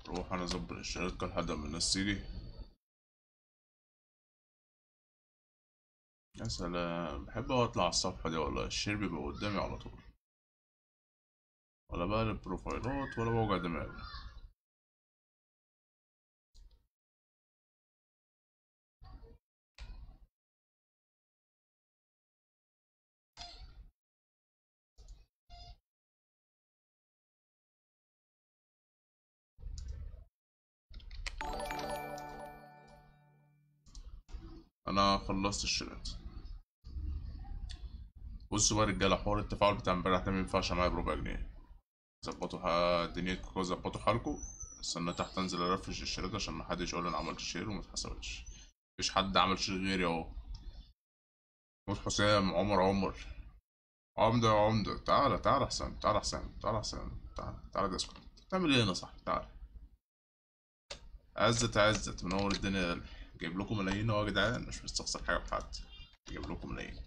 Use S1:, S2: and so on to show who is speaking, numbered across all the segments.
S1: روح انا اظبط الاشتراك كان حد من الناس تيجي يا سلام بحب أوي اطلع على الصفحة دي والله الشير بيبقى قدامي على طول ولا بقلب بروفايلات ولا بوجع دماغي انا خلصت الشيرات بصوا بقى يا رجاله حوار التفاعل بتاع امبارح ده مينفعش معايا بربع جنيه ظبطوا ح- دنيتكم كده ظبطوا حالكم استنى تحت انزل ارفرش الشيرات عشان محدش يقول انا عملت شير وما اتحسبتش مفيش حد عمل شير غيري اهو محمود حسام عمر عمر عمدة يا عمدة تعالى تعالى احسن تعالى احسن تعالى احسن تعالى تعالى ده اسكت بتعمل ايه هنا صح تعالى عزت عزت منور الدنيا يا قلبي جايب لكم ملايين اهو يا جدعان مش مستخسر حاجة في حد جايب لكم ملايين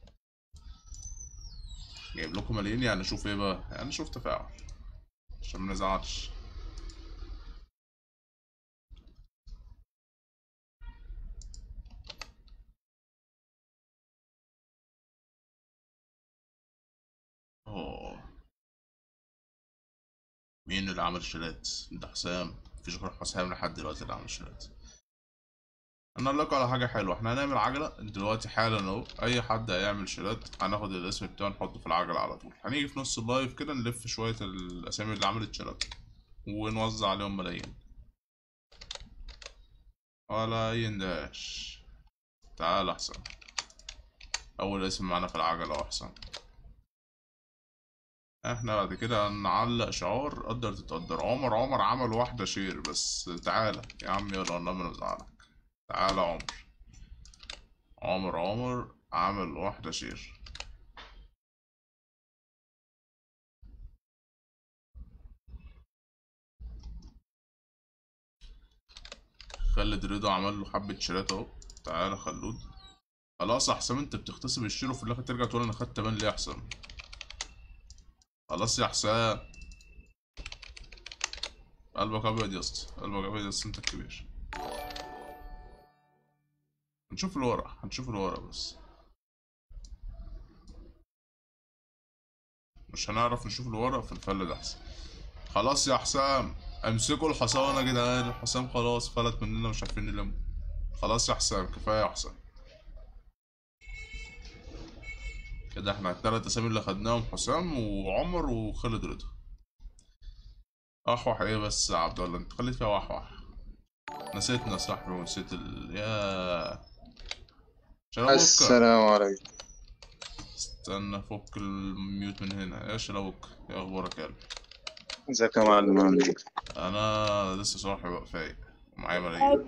S1: جايب لكم ملايين يعني شوف ايه بقى يعني شوف تفاعل عشان ما نزعلش اوه مين اللي عمل شيرات ده حسام مفيش غير حسام لحد دلوقتي اللي عمل شيرات انا اقول لكم على حاجه حلوه احنا هنعمل عجله دلوقتي حالا اهو اي حد هيعمل شيرات هناخد الاسم بتاعه نحطه في العجله على طول هنيجي في نص اللايف كده نلف شويه الاسامي اللي عملت شيرات ونوزع عليهم ملايين ولا يندهش تعال احسن اول اسم معانا في العجله اهو احسن احنا بعد كده هنعلق شعار قدر تتقدر عمر عمر عمل واحدة شير بس تعالى يا عم يلا والله ما نزعلك تعالى عمر عمر عمر عمل واحدة شير خالد رضا عمل له حبة شيرات اهو تعالى خلود خلاص يا حسام انت بتغتصب الشير وفي الاخر ترجع تقول انا خدت بان ليه يا حسام خلاص يا حسام قلبك ابيض يا اسطى قلبك ابيض يا اسطى انت الكبير هنشوف الورق هنشوف الورق بس مش هنعرف نشوف الورق في الفل ده احسن خلاص يا حسام امسكوا الحصان يا جدعان الحسام خلاص فلت مننا مش عارفين نلمه خلاص يا حسام كفايه يا حسام كده احنا التلات اسامي اللي خدناهم حسام وعمر وخالد رضا احوح ايه بس يا عبد الله انت خليت فيها وحوح نسيتنا يا صاحبي ونسيت ال يا شلوكة
S2: السلام عليكم
S1: استنى فك الميوت من هنا يا شلوك ايه اخبارك يا قلبي
S2: ازيك يا معلم عامل ايه؟
S1: انا لسه صاحي بقى فايق ومعايا ملايين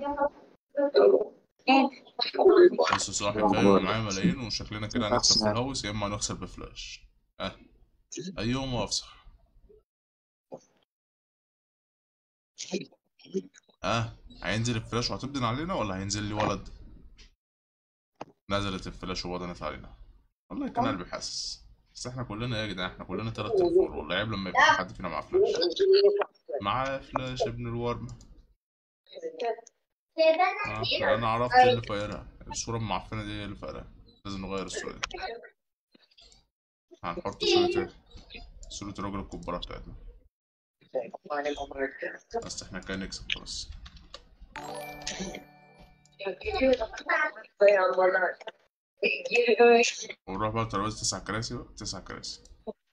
S1: لسه صاحي فايق ومعايا ملايين وشكلنا كده هنكسب في الهوس يا اما هنخسر بفلاش اه ايهما افصح اه هينزل الفلاش وهتبدن علينا ولا هينزل لي ولد نزلت الفلاش وبدنت علينا والله كان قلبي حاسس بس احنا كلنا يا جدعان احنا كلنا تلات تليفون والله عيب لما يبقى في حد فينا معاه فلاش معاه فلاش ابن الورمة آه انا عرفت ايه اللي فايرها الصورة المعفنة دي هي اللي فايرها لازم نغير الصورة دي هنحط صورة صورة الراجل الكبارة بتاعتنا بس احنا كده نكسب خلاص ونروح بقى ترابيزة تسع كراسي بقى تسع كراسي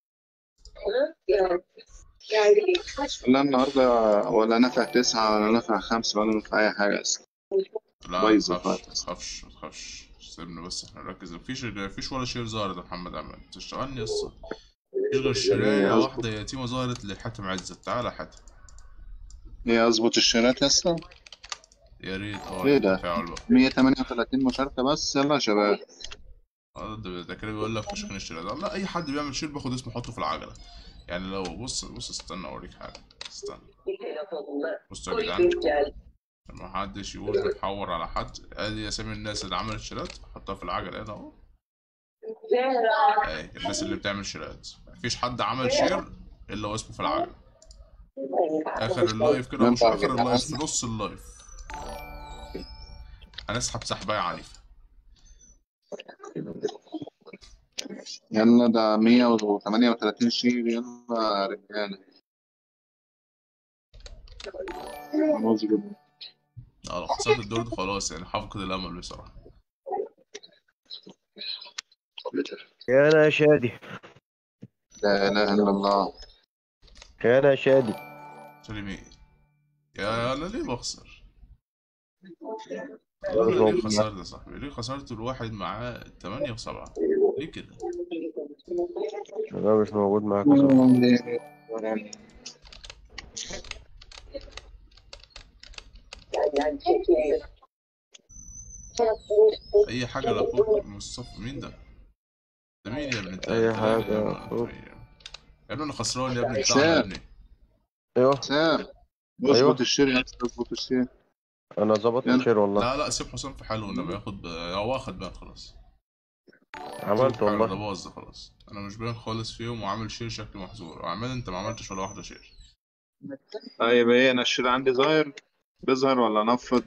S2: لا النهارده ولا نفع تسعة ولا نفع خمسة ولا نفع أي حاجة أصلا
S1: لا
S2: بايظة
S1: متخافش
S2: خالص.
S1: متخافش متخافش سيبنا بس احنا نركز مفيش مفيش ولا شير ظهرت يا محمد عماد تشتغلني يسطا مفيش غير شراية واحدة يتيمة ظهرت لحاتم عزت تعالى يا حاتم
S2: إيه أظبط الشيرات يا اسطى
S1: يا ريت اه
S2: إيه ده؟
S1: تفاعل بقى
S2: 138 مشاركة بس يلا يا شباب
S1: اه ده ده كده بيقول لك فشخين الشير ده لا اي حد بيعمل شير باخد اسمه احطه في العجلة يعني لو بص بص استنى اوريك حاجة استنى بصوا يا جدعان ما حدش يقول بتحور على حد ادي اسامي الناس اللي عملت شيرات احطها في العجلة هنا اهو اهي الناس اللي بتعمل شيرات مفيش حد عمل شير الا واسمه في العجلة اخر اللايف كده مش
S2: ينفع
S1: اخر
S2: كده
S1: اللايف في
S2: أسمع؟
S1: نص اللايف هنسحب سحبايه عنيفه
S2: يلا ده 138 شير يلا رجالة خلاص كده.
S1: اه لو خسرت الدور ده خلاص يعني هفقد الامل بصراحه
S3: يا انا يا شادي
S2: لا إله إلا الله
S3: يا انا يا شادي
S1: سليمين يا انا ليه بخسر؟
S3: والله
S1: انا
S3: مش
S1: ليه
S3: موجود
S1: خسرت يا صاحبي؟ ليه خسرت الواحد معاه 8 و7 ليه كده؟
S3: انا مش موجود معاك يا صاحبي.
S1: اي حاجه لاخوك مصطفى مين ده؟ ده مين يا ابني انت؟
S3: أي
S1: أنت مين
S3: حاجة
S1: يا ابني؟
S3: لأخوك.
S1: يا ابني انا خسران يا ابني بتاعنا يا ابني
S3: ايوه
S2: سام
S3: أيوة.
S2: اظبط الشير يا أخي، اظبط الشير
S3: انا ظبطت
S2: يلا.
S3: الشير والله
S1: لا لا سيب حسام في حاله انما ياخد هو واخد بقى خلاص
S3: عملت
S1: ده
S3: والله
S1: باظ ده خلاص انا مش باين خالص فيهم وعامل شير شكلي محظور عمال انت ما عملتش ولا واحده شير
S2: طيب ايه انا الشير عندي ظاهر بيظهر ولا نفض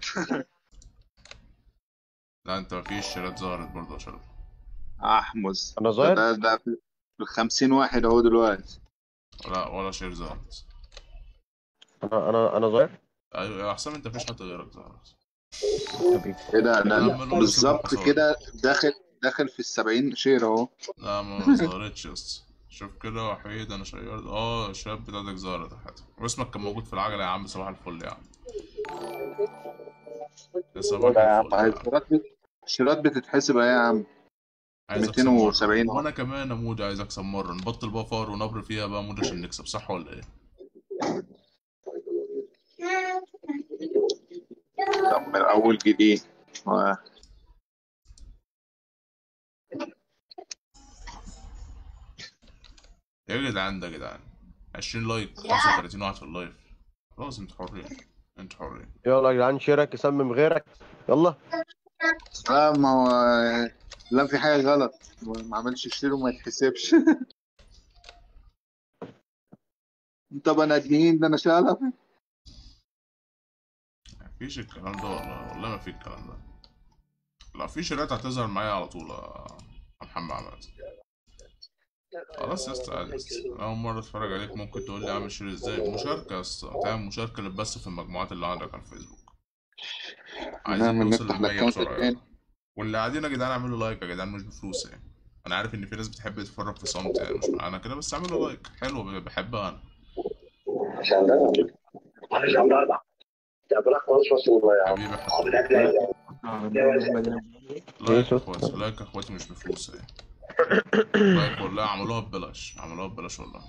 S1: لا انت ما فيش شيرات ظهرت برضه يا شرف
S2: احمز
S3: انا ظاهر
S2: ده ده في ال 50 واحد اهو دلوقتي
S1: لا ولا شير ظهرت
S3: انا انا انا ظاهر
S1: ايوه يا حسام انت مفيش حد غيرك ظهرت
S3: حبيبي
S2: ايه ده
S1: أنا
S2: انا
S1: عمال
S2: بالظبط
S1: أقول
S2: كده داخل داخل في ال 70 شير اهو
S1: لا ما ظهرتش يا اسطى شوف كده وحيد انا شيرت اه الشباب بتاعتك ظهرت يا حاتم واسمك كان موجود في العجله يا عم صباح الفل يا عم يا صباح
S2: ده يا عم
S1: الفل يا عم.
S2: الشيرات بت- الشيرات بتتحسب ايه يا عم
S1: عايز اكسب مرة
S2: 270
S1: وانا كمان يا مود عايز اكسب مره نبطل بقى فار ونبر فيها بقى مود عشان نكسب صح ولا ايه؟
S2: طب من اول جديد آه.
S1: يا جدعان ده يا جدعان 20 لايك 35 واحد في اللايف خلاص انتوا حرين انتوا حرين
S3: يلا يا جدعان شيرك يسمم غيرك يلا
S2: لا ما هو لا في حاجة غلط ما عملش شير وما يتحسبش انت بني ادمين ده انا شغلة
S1: مفيش الكلام ده والله والله ما في الكلام ده لا في شيرات هتظهر معايا على طول يا محمد عماد خلاص يا اسطى عادي يا اسطى. أنا اول مره اتفرج عليك ممكن تقول لي اعمل شير ازاي مشاركه يا اسطى تعمل مشاركه بس في المجموعات اللي عندك على الفيسبوك عايزين
S2: نعمل
S1: نوصل
S2: نفتح
S1: لل 100
S2: الاكونت
S1: بسرعه
S2: التاني
S1: يلا. واللي قاعدين يا جدعان اعملوا لايك يا جدعان مش بفلوس يعني انا عارف ان في ناس بتحب تتفرج في صمت يعني مش معانا كده بس اعملوا لايك حلو بحبها انا حبيبي حبيبي لايك يا اخواتي لايك يا اخواتي مش بفلوس يعني لايك والله عملوها ببلاش عملوها ببلاش والله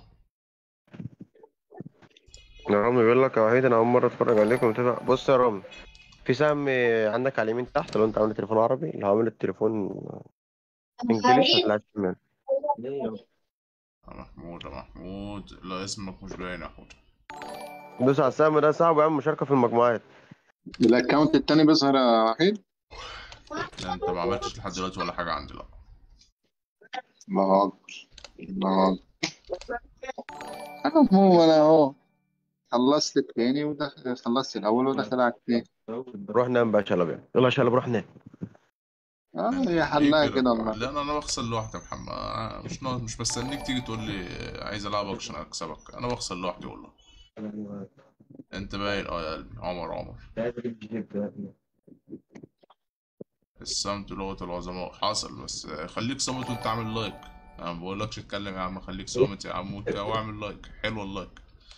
S3: يا رامي بيقول لك يا وحيد انا اول مره اتفرج عليكم ومتابع بص يا رامي في سهم عندك على اليمين تحت لو انت عامل تليفون عربي لو عامل التليفون انجليش هتلاقي شمال
S1: يا محمود يا محمود لا اسمك مش باين يا حود
S3: دوس على السهم ده صعب يعمل مشاركه في المجموعات
S2: الاكونت التاني بيظهر يا وحيد
S1: لا انت ما عملتش لحد دلوقتي ولا حاجه عندي لا
S2: الله اكبر الله اكبر انا هو انا اهو خلصت التاني ودخل خلصت الاول ودخل على التاني
S3: روح نام بقى يا شلبي يلا يا شلبي روح نام
S2: اه هي
S1: ليه
S2: حلاها كده والله
S1: لا انا انا بخسر لوحدي يا محمد أنا مش نا- مش مستنيك تيجي تقول لي عايز العبك عشان اكسبك انا بخسر لوحدي والله انت باين اه يا قلبي عمر عمر الصمت لغة العظماء حاصل بس خليك صامت وانت عامل لايك انا ما بقولكش اتكلم يا عم خليك صامت يا عم وانت واعمل لايك حلو اللايك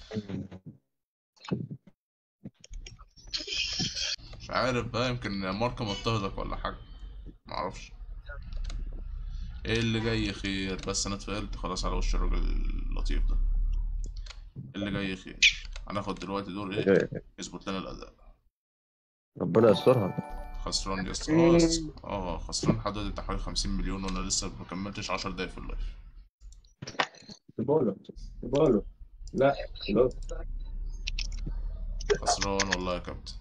S1: مش عارف بقى يمكن ماركة مضطهدك ولا حاجة معرفش ايه اللي جاي خير بس انا اتفائلت خلاص على وش الراجل اللطيف ده اللي جاي خير هناخد دلوقتي دور ايه يظبط لنا الاداء
S3: ربنا يسترها
S1: خسران يا اسطى اه يا اسطى. اه خسران لحد دلوقتي بتاع حوالي 50 مليون وانا لسه ما كملتش 10 دقايق في اللايف
S4: تباله تباله لا لا
S1: خسران والله يا كابتن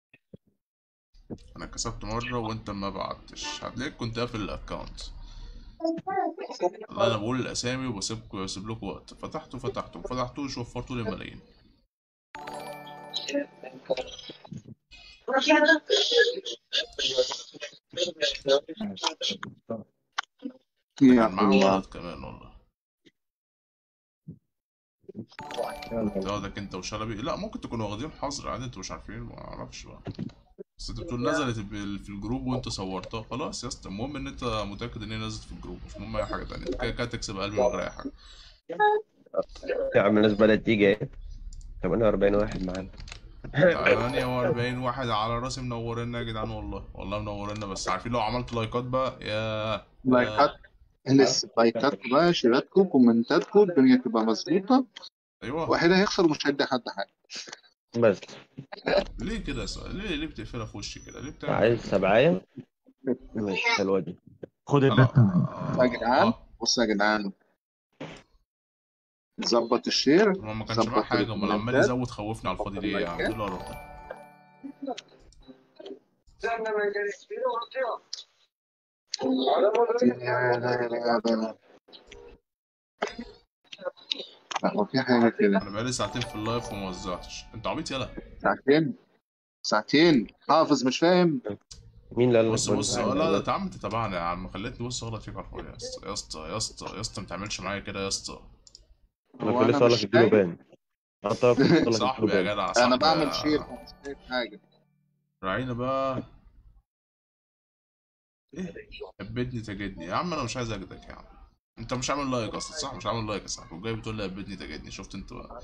S1: انا كسبت مرة وانت ما بعتش هتلاقيك كنت قافل الاكونت لا انا بقول الاسامي وبسيبكم بسيب لكم وقت فتحتوا فتحتوا ما فتحتوش وفرتوا لي ملايين
S2: يا
S1: كان معاه
S2: الله
S1: ولد كمان والله تقعدك انت وشلبي لا ممكن تكونوا واخدين حظر عادي انتوا مش عارفين ما اعرفش بقى بس انت بتقول نزلت بال- في الجروب وانت صورتها خلاص يا اسطى المهم ان انت متاكد ان هي نزلت في الجروب مش مهم اي حاجه تانية انت كده كده تكسب قلبي من غير اي حاجه
S3: يا عم الناس بدأت تيجي اهي 48 واحد معانا
S1: 48 واحد على راسي منورينا يا جدعان والله والله منورينا بس عارفين لو عملت لايكات بقى يا
S2: لايكات لسه لايكاتكم بقى شيراتكم كومنتاتكم الدنيا تبقى مظبوطه
S1: ايوه
S2: واحد هيخسر ومش هيدي حد حاجه
S3: بس
S1: ليه كده يا سؤال ليه ليه بتقفلها في وشي كده ليه بتعمل
S3: عايز سبعاية ماشي حلوة دي خد
S1: لا
S3: البت
S1: آه،
S2: يا جدعان
S1: آه.
S2: بصوا يا جدعان ظبط الشير
S1: ما ما كانش معاه
S2: ظبط
S1: حاجه امال عمال
S2: الكومنتات.
S1: يزود خوفني على الفاضي ليه يا عم ايه القرف ده
S2: لا هو في حاجه كده
S1: انا بقالي ساعتين في اللايف وما وزعتش انت عبيط يلا
S2: ساعتين ساعتين حافظ مش فاهم
S3: مين اللي قال لك
S1: بص
S3: بقول
S1: بص
S3: حاجة؟
S1: لا لا يا عم انت تابعني يا عم خليتني بص اغلط فيك على الفاضي يا اسطى يا اسطى يا اسطى يا اسطى ما تعملش معايا كده يا اسطى
S3: انا
S2: هو
S3: كنت لسه اقول لك
S2: مش
S3: اديله
S2: فاهم.
S3: بان حتى لو كنت لسه اقول لك
S1: صاحبي يا
S3: اديله بان
S1: جدع
S2: انا
S1: صاحبي
S2: بعمل
S1: يا-
S2: شير مش فاهم حاجه
S1: راعينا بقى ايه هبدني تجدني يا عم انا مش عايز اجدك يا عم انت مش عامل لايك اصلا صح مش عامل لايك يا صاحبي وجاي بتقول لي هبدني تجدني شفت انت بقى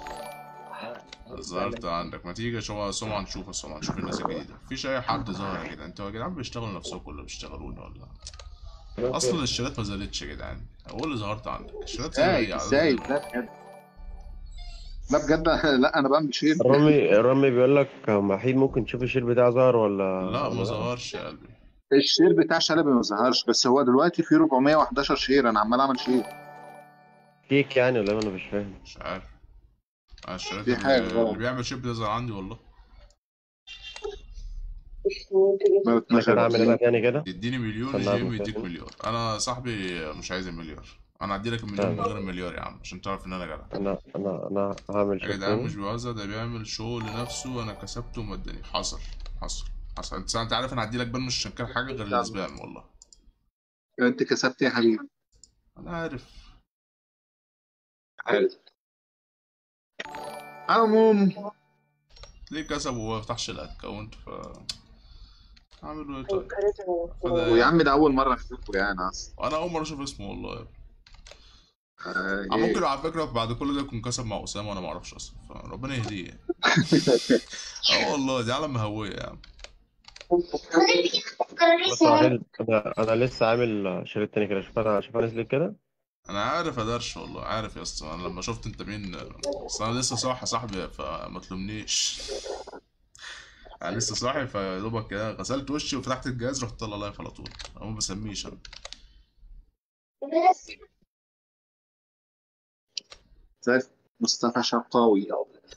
S1: ظهرت عندك ما تيجي شو سمعة نشوف السمعة نشوف الناس الجديدة مفيش أي حد ظهر يا جدعان انتوا يا جدعان بيشتغلوا نفسكم ولا بيشتغلوني ولا أصلا الشيرات ما زالتش يا جدعان هو اللي ظهرت عندك الشيرات
S2: ازاي
S1: زي
S2: ازاي لا بجد لا بجد لا انا بعمل شير
S3: رامي رامي بيقول لك وحيد ممكن تشوف الشير بتاعه ظهر ولا
S1: لا
S3: ولا
S1: ما ظهرش يا قلبي
S2: الشير بتاع شلبي ما ظهرش بس هو دلوقتي في 411 شير انا عمال اعمل شير
S3: فيك يعني ولا انا مش فاهم
S1: مش عارف أنا الشيرات
S2: في حاجة
S1: اللي,
S2: غلط.
S1: اللي بيعمل شيب بيظهر عندي والله
S2: ما
S3: انا كده
S2: 12
S3: اعمل انا تاني كده
S1: تديني مليون
S3: طلع
S1: جيم
S3: لي
S1: يديك
S3: كده.
S1: مليار أنا صاحبي مش عايز المليار أنا هدي لك المليون من
S3: آه.
S1: غير المليار يا عم عشان تعرف إن أنا جدع
S3: انا انا انا هعمل
S1: يا
S3: شير
S1: جدعان
S3: تاني
S1: مش بيوزع ده بيعمل شو لنفسه انا كسبته وما اداني حصل حصل حصل انت انت عارف انا هدي لك بان مش عشان كان حاجه غير الاسبان والله
S2: انت كسبت إيه يا حبيبي
S1: انا عارف
S2: عارف على العموم
S1: ليه كسب وما فتحش الاكونت ف اعمل ايه طيب فده
S2: ويا عم ده اول مره اشوفه يعني اصلا
S1: انا اول مره اشوف اسمه والله يا ابني.
S2: آه،
S1: أنا
S2: إيه.
S1: ممكن على فكره بعد كل ده يكون كسب مع اسامه وانا ما اعرفش اصلا فربنا يهديه يعني. اه والله دي عالم مهويه يا عم
S3: بص يا وحيد انا انا لسه عامل شير تاني كده شوف انا شوف انا نزلت كده
S1: انا عارف يا درش والله عارف يا اسطى انا لما شفت انت مين بس انا لسه صاحي يا صاحبي فما تلومنيش انا لسه صاحي فيا دوبك كده غسلت وشي وفتحت الجهاز رحت طالع لايف على طول انا ما بسميش انا
S2: زي مصطفى شرقاوي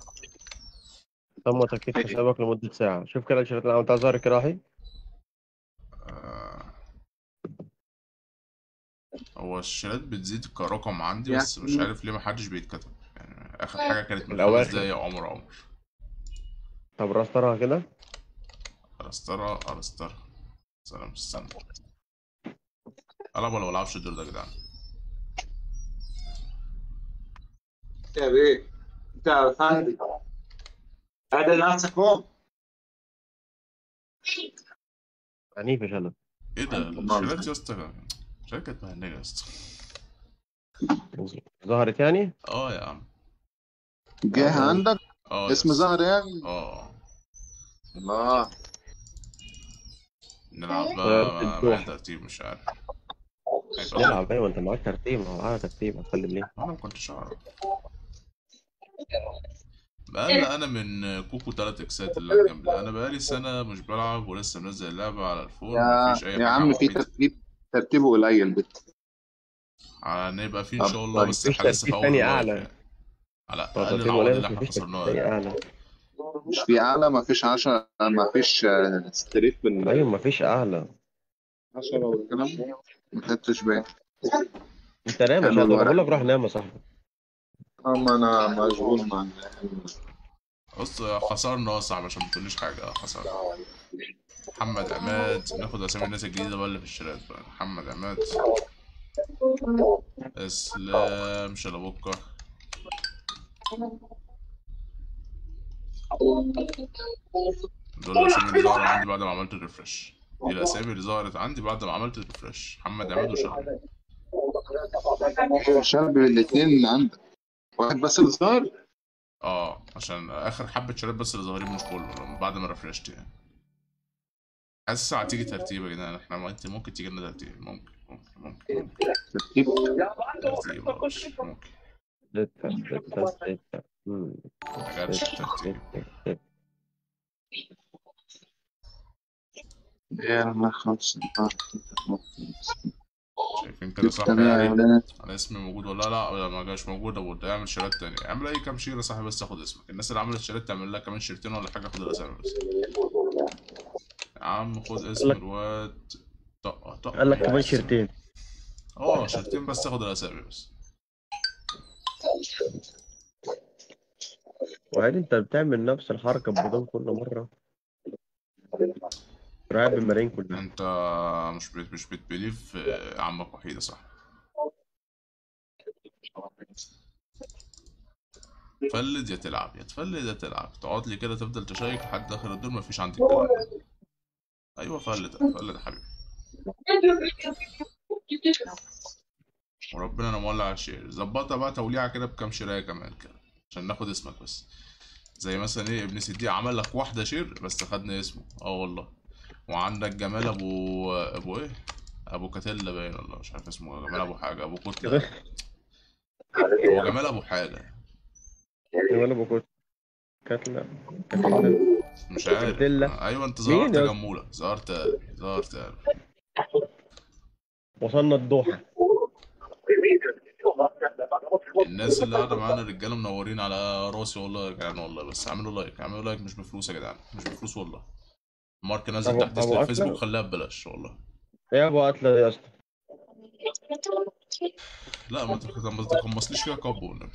S3: تم تكتيك حسابك لمدة ساعة شوف كده الشيرات اللي عملتها ظهر كده راحي
S1: آه، هو الشيرات بتزيد كرقم عندي
S2: يا
S1: بس مش عارف ليه محدش بيتكتب يعني اخر حاجه كانت من خمس
S3: الأواخر.
S1: دقايق عمر عمر
S3: طب راسترها كده
S1: ارسترا ارسترا سلام استنى العب ولا ما العبش الدور ده يا جدعان
S2: يا بيه انت فاهم هذا نفسك هو
S3: عنيف يا شلب
S1: ايه ده
S2: والله.
S1: الشيرات يا اسطى الشيرات كانت مهنيه يا اسطى
S3: ظهرت يعني
S1: اه يا عم
S2: جه عندك
S1: اه يا
S2: اسم
S1: اسطى.
S2: ظهر يعني
S1: اه
S2: الله
S1: نلعب
S3: آه،
S1: بقى مع
S3: الدوحة.
S1: ترتيب مش عارف
S3: نلعب ايوه انت معاك ترتيب ما هو معاك ترتيب هتكلم ليه
S1: انا ما كنتش اعرف بقالنا انا من كوكو تلات اكسات اللي جنب ده انا بقالي سنه مش بلعب ولسه منزل اللعبه على الفون
S2: يا
S1: مفيش اي
S2: يا
S1: حاجه
S2: عم في
S1: وحيد.
S2: ترتيب ترتيبه قليل بت
S1: هنبقى فيه ان
S2: طب
S1: شاء الله
S2: طيب،
S1: بس
S3: مفيش
S1: احنا لسه في
S3: ترتيب
S1: اول
S3: تاني
S1: اللايف
S3: أعلى.
S1: يعني. على
S3: طب
S1: اقل
S3: ترتيب
S1: العوض
S3: قليل
S1: اللي احنا
S3: مفيش
S1: خسرناه
S3: ترتيب
S1: يعني.
S3: اعلى
S2: مش في اعلى ما فيش 10 ما فيش ستريت بال
S3: ايوه مفيش اعلى
S2: 10 والكلام ده ما خدتش بالي
S3: انت نام يا
S2: حلو
S3: شادو
S2: الورق.
S3: بقول لك روح نام يا صاحبي
S2: اما انا مشغول مع
S1: بص خسرنا يا صاحبي عشان ما تقوليش حاجة خسرنا محمد عماد ناخد اسامي الناس الجديدة بقى اللي في الشارع بقى محمد عماد اسلام شلبوكة دول الاسامي اللي ظهرت عندي بعد ما عملت الريفرش دي الاسامي اللي ظهرت عندي بعد ما عملت الريفرش محمد عماد وشلبوكة
S2: شلبي الاثنين عندك واحد بس اللي ظهر
S1: اه عشان اخر حبة شباب بس اللي ظاهرين مش كله لما- بعد ما رفرشت يعني حاسس هتيجي ترتيب يا جدعان احنا ما انت ممكن تيجي لنا ترتيب ممكن ممكن ممكن ممكن
S2: ترتيب
S1: ترتيب آه، ممكن
S3: ستة ستة ستة مم.
S1: ما جاتش ترتيب
S3: ستة ستة
S2: يلا خمسة
S1: شايفين كده صح
S2: تمام يا
S1: يعني
S2: ولاد
S1: انا اسمي موجود ولا لا ولا ما جاش موجود ابو اعمل شيرات تانية اعمل اي كام شير يا صاحبي بس اخد اسمك الناس اللي عملت شيرات تعمل لها كمان شيرتين ولا حاجه خد الاسامي بس يا عم خد اسم
S3: لك-
S1: الواد طق طق
S3: قال لك كمان شيرتين
S1: اه شيرتين بس اخد الاسامي بس
S3: وعادي انت بتعمل نفس الحركة بدون كل مرة راعي بالملايين كلها
S1: انت مش بت مش بتبليف في عمك وحيدة صح تفلد يا تلعب يا تفلد يا تلعب تقعد لي كده تفضل تشيك لحد اخر الدور مفيش عندي الكلام ده ايوه فلد فلد يا حبيبي وربنا انا مولع على الشير ظبطها بقى توليعه كده بكام شرايه كمان كده عشان ناخد اسمك بس زي مثلا ايه ابن سيدي عمل لك واحده شير بس خدنا اسمه اه والله وعندك جمال ابو ابو ايه ابو كاتيلا باين والله مش عارف اسمه جمال ابو حاجه ابو كتله هو جمال ابو حاجه
S3: ولا بكوت كاتلة كاتلة
S1: مش عارف
S3: كاتيلا.
S1: ايوه انت
S3: مين
S1: ظهرت
S3: يا
S1: يا
S3: اسطى؟
S1: جموله ظهرت يا قلبي ظهرت يا قلبي
S3: وصلنا الضحى
S1: الناس اللي قاعده معانا رجاله منورين على راسي والله يا جدعان والله بس اعملوا لايك اعملوا لايك مش بفلوس يا جدعان مش بفلوس والله مارك نازل
S3: أبو-
S1: تحت اسم
S3: أبو
S1: الفيسبوك
S3: أكرم؟
S1: خليها ببلاش والله
S3: ايه يا ابو قتلة يا اسطى
S1: لا ما تك- ما تتقمصليش فيها كابو والنبي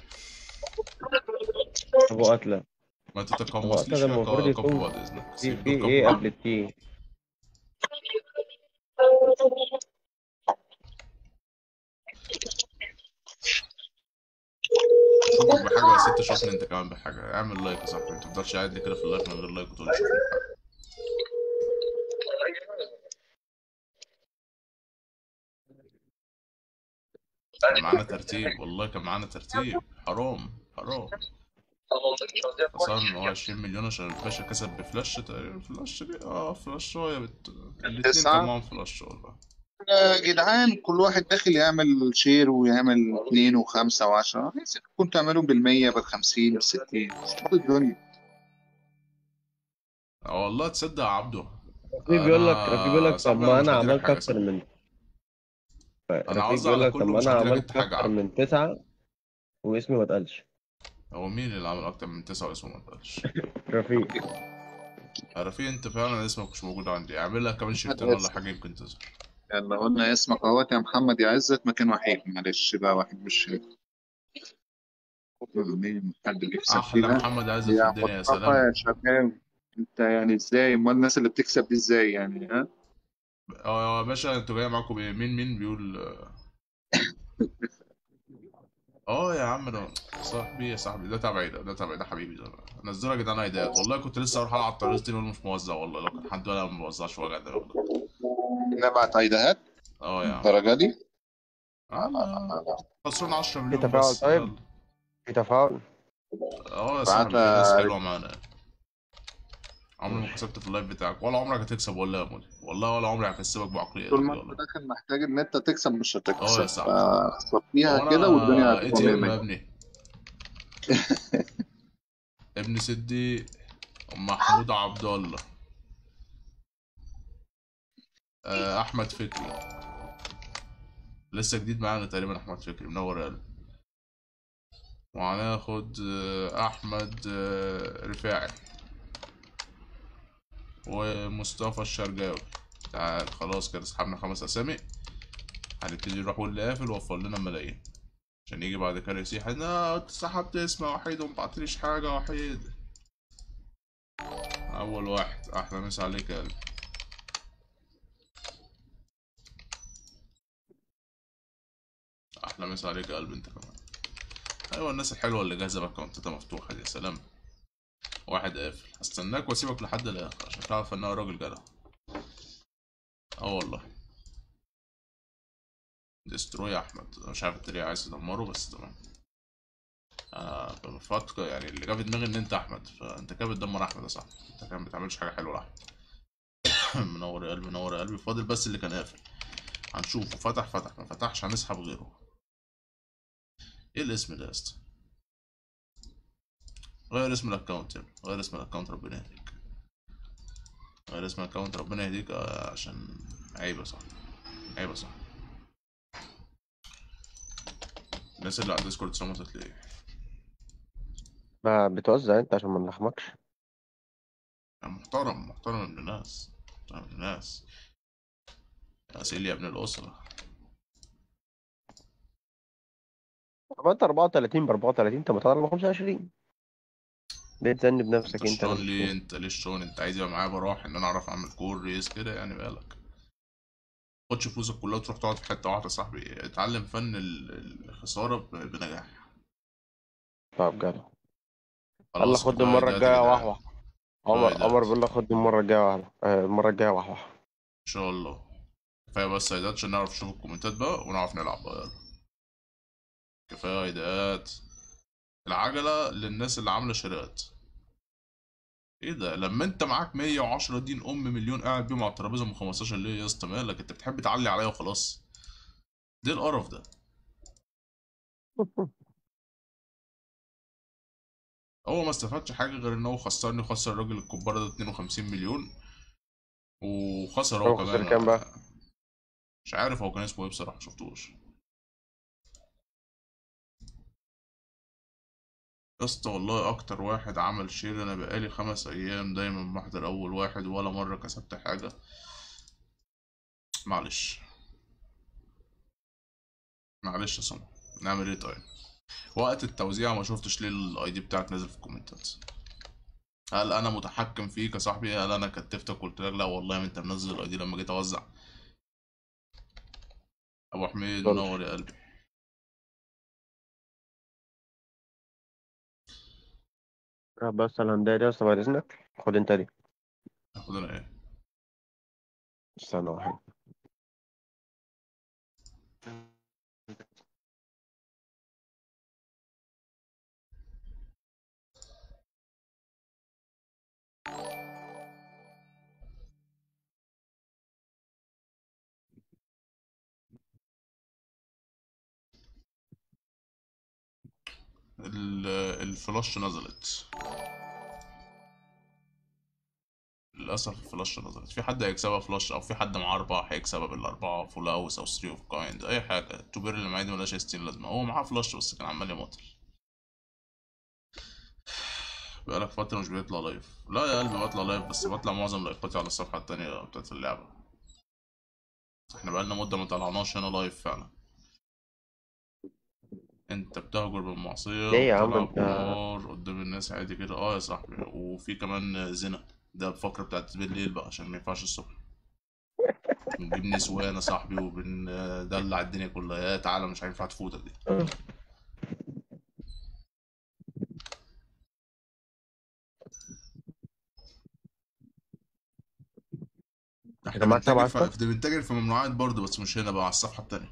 S3: ابو قتلة
S1: ما
S3: هو
S1: تتقمصليش
S3: أعتقد
S1: فيها
S3: المفروض
S1: كا-
S3: يكون
S1: كابو بعد اذنك
S3: في
S1: سيب
S3: في
S1: دول
S3: ايه
S1: كابو
S3: قبل التي
S1: شوفك بحاجه يا ست شوفني انت كمان بحاجه اعمل لايك يا صاحبي ما تفضلش قاعد لي كده في اللايف من غير لايك وتقول لي شوفني بحاجه كان معانا ترتيب والله كان معانا ترتيب حرام حرام خسرنا هو 20 مليون عشان الباشا كسب بفلاش تقريبا فلاش دي اه فلاشايه بت... الاتنين
S2: تسعة.
S1: كان معاهم فلاش والله
S2: يا جدعان كل واحد داخل يعمل شير ويعمل اتنين وخمسة وعشرة كنت تعملوا بالمية بالخمسين بالستين خد الدنيا
S1: اه والله تصدق يا عبده
S3: رفيق بيقول لك
S1: أنا
S3: رفيق بيقول لك طب
S1: صاحبي
S3: ما
S1: مش
S3: انا
S1: هديلك
S3: عملت
S1: حاجة
S3: اكتر
S1: صاحبي.
S3: من رفيق
S1: قصدي
S3: بيقول
S1: على
S3: لك
S1: كله
S3: طب ما
S1: مش
S3: انا
S1: هديلك
S3: عملت
S1: انت حاجة
S3: اكتر
S1: عبده.
S3: من تسعة واسمي ما اتقالش
S1: هو مين اللي عمل اكتر من تسعة اسمه ما اتقالش
S3: رفيق
S1: رفيق انت فعلا اسمك مش موجود عندي اعمل لها كمان شيرتين ولا حاجه يمكن تظهر
S2: يلا قلنا اسمك اهوت يا محمد يا عزت مكان وحيد معلش بقى واحد مش مين حد بيكسب
S1: احلى
S2: فيها
S1: محمد عايز في
S2: يا
S1: الدنيا يا
S2: مصطفى
S1: سلام
S2: يا شباب انت يعني ازاي امال الناس اللي بتكسب دي ازاي يعني ها
S1: اه يا باشا انتوا جاي معاكم بايه مين مين بيقول اه يا عم ده صاحبي يا صاحبي ده تبعي ده ده تبعي ده حبيبي ده نزلوا يا جدعان ايدات والله كنت لسه اروح العب طريق دي مش موزع والله لو كان حد ولا ما موزعش وجع ده
S2: نبعت ايدهات
S1: اه يا عم
S2: الدرجة دي
S1: آه، خسران 10
S3: في
S1: مليون
S3: تفاعل
S1: بس
S3: طيب؟
S1: يلا.
S3: في تفاعل
S1: اه يا صاحبي في
S2: بعتها-
S1: ناس حلوه معانا عمري ما كسبت في اللايف بتاعك ولا عمرك هتكسب والله يا مولي والله ولا عمري هكسبك بعقليتك
S2: طول
S1: دي
S2: ما انت
S1: والله
S2: داخل محتاج ان انت تكسب مش
S1: اه يا
S2: هتكسب
S1: صاحبي.
S2: فصفيها
S1: هو
S2: كده
S1: أنا
S2: والدنيا
S1: اي
S2: هتبقى
S1: تي
S2: مية
S1: ام يا
S2: مية.
S1: ابني ابن سدي محمود عبد الله آه، احمد فكري لسه جديد معانا تقريبا احمد فكري منور يا قلبي وهناخد آه، احمد آه، رفاعي ومصطفى الشرقاوي تعال خلاص كده سحبنا خمس اسامي هنبتدي نروح واللي قافل وفر لنا ملايين عشان يجي بعد كده يصيح انا انت سحبت اسم وحيد ومبعتليش حاجة وحيد أول واحد أحلى مسا عليك يا قلبي أحلى مسا عليك يا قلبي أنت كمان أيوة الناس الحلوة اللي جاهزة بأكونتاتها مفتوحة دي يا سلام واحد قافل هستناك واسيبك لحد الآخر عشان تعرف إن أنا راجل جدع اه والله ديستروي يا احمد أنا مش عارف انت ليه عايز تدمره بس تمام آه بفكر يعني اللي جاب في دماغي ان انت احمد فانت كده بتدمر احمد يا صاحبي انت كده ما بتعملش حاجه حلوه لاحمد منور يا قلبي منور يا قلبي فاضل بس اللي كان قافل هنشوفه فتح فتح ما فتحش هنسحب غيره ايه الاسم ده يا اسطى غير اسم الاكونت يا ابني غير اسم الاكونت ربنا يهديك غير اسم الاكونت ربنا يهديك آه، عشان عيب يا صاحبي عيب يا صاحبي الناس اللي على الديسكورد صمتت ليه
S3: ما بتوزع انت عشان ما نلحمكش
S1: أنا محترم محترم ابن الناس محترم ابن الناس يا سيدي يا ابن الأسرة
S3: طب انت 34 ب 34 انت مطالب ب 25 ليه تذنب نفسك
S1: انت
S3: انت
S1: الشون
S3: نفسك؟
S1: ليه انت ليه الشون انت عايز يبقى معايا براح ان انا اعرف اعمل كور ريس كده يعني بالك خدش فلوسك كلها وتروح تقعد في حتة واحدة يا صاحبي اتعلم فن ال- الخسارة ب- بنجاح
S3: طب جدع الله
S1: خلاص
S3: خد
S1: كفاية
S3: المرة
S1: ده
S3: الجاية
S1: كده.
S3: وحوح عمر
S1: ده.
S3: عمر بيقول لك خد المرة الجاية وحوح آه، المرة الجاية وحوح
S1: ان شاء الله كفايه بس ايدات عشان نعرف نشوف الكومنتات بقى ونعرف نلعب بقى يلا كفايه ايدات العجله للناس اللي عامله شراءات ايه ده لما انت معاك 110 دين ام مليون قاعد بيهم على الترابيزه ام 15 ليه يا اسطى مالك انت بتحب تعلي عليا وخلاص دي القرف ده هو ما استفادش حاجه غير ان هو خسرني وخسر الراجل الكبار ده 52 مليون وخسر هو
S3: هو خسر
S1: كمان
S3: كام بقى؟
S1: مش عارف هو كان اسمه ايه بصراحه شفتوش يا اسطى والله اكتر واحد عمل شير انا بقالي خمس ايام دايما بحضر اول واحد ولا مره كسبت حاجه معلش معلش يا سمر نعمل ايه طيب وقت التوزيع ما شفتش ليه الاي دي بتاعك نازل في الكومنتات هل انا متحكم فيك يا صاحبي هل انا كتفتك وقلت لك لا والله ما انت منزل الاي دي لما جيت اوزع ابو حميد
S3: اتفضل.
S1: منور يا قلبي
S3: آه، بس الهندية دي بس بعد اذنك خد انت دي
S1: هاخد انا ايه
S3: استنى واحد
S1: ال- الفلاش نزلت للأسف الفلاش نزلت في حد هيكسبها فلاش أو في حد معاه أربعة هيكسبها بالأربعة فول هاوس أو ثري أوف كايند أي حاجة التوبير اللي معايا دي ملهاش ستين لازمة هو معاه فلاش بس كان عمال يمطل بقالك فترة مش بيطلع لايف لا يا قلبي بطلع لايف بس بطلع معظم لايفاتي على الصفحة التانية بتاعت اللعبة احنا بقالنا مدة ما طلعناش هنا لايف فعلا انت بتهجر بالمعصية
S3: ليه يا عم
S1: وبتلعب
S3: انت-
S1: قمار قدام الناس عادي كده اه يا صاحبي وفي كمان زنا ده الفقرة بتاعت بالليل بقى عشان ما ينفعش الصبح بنجيب نسوان يا صاحبي وبندلع الدنيا كلها يا تعالى مش هينفع تفوتك دي احنا
S3: معاك
S1: بنتاجر
S3: سبعة
S1: في بنتاجر في ممنوعات برضه بس مش هنا بقى على الصفحة التانية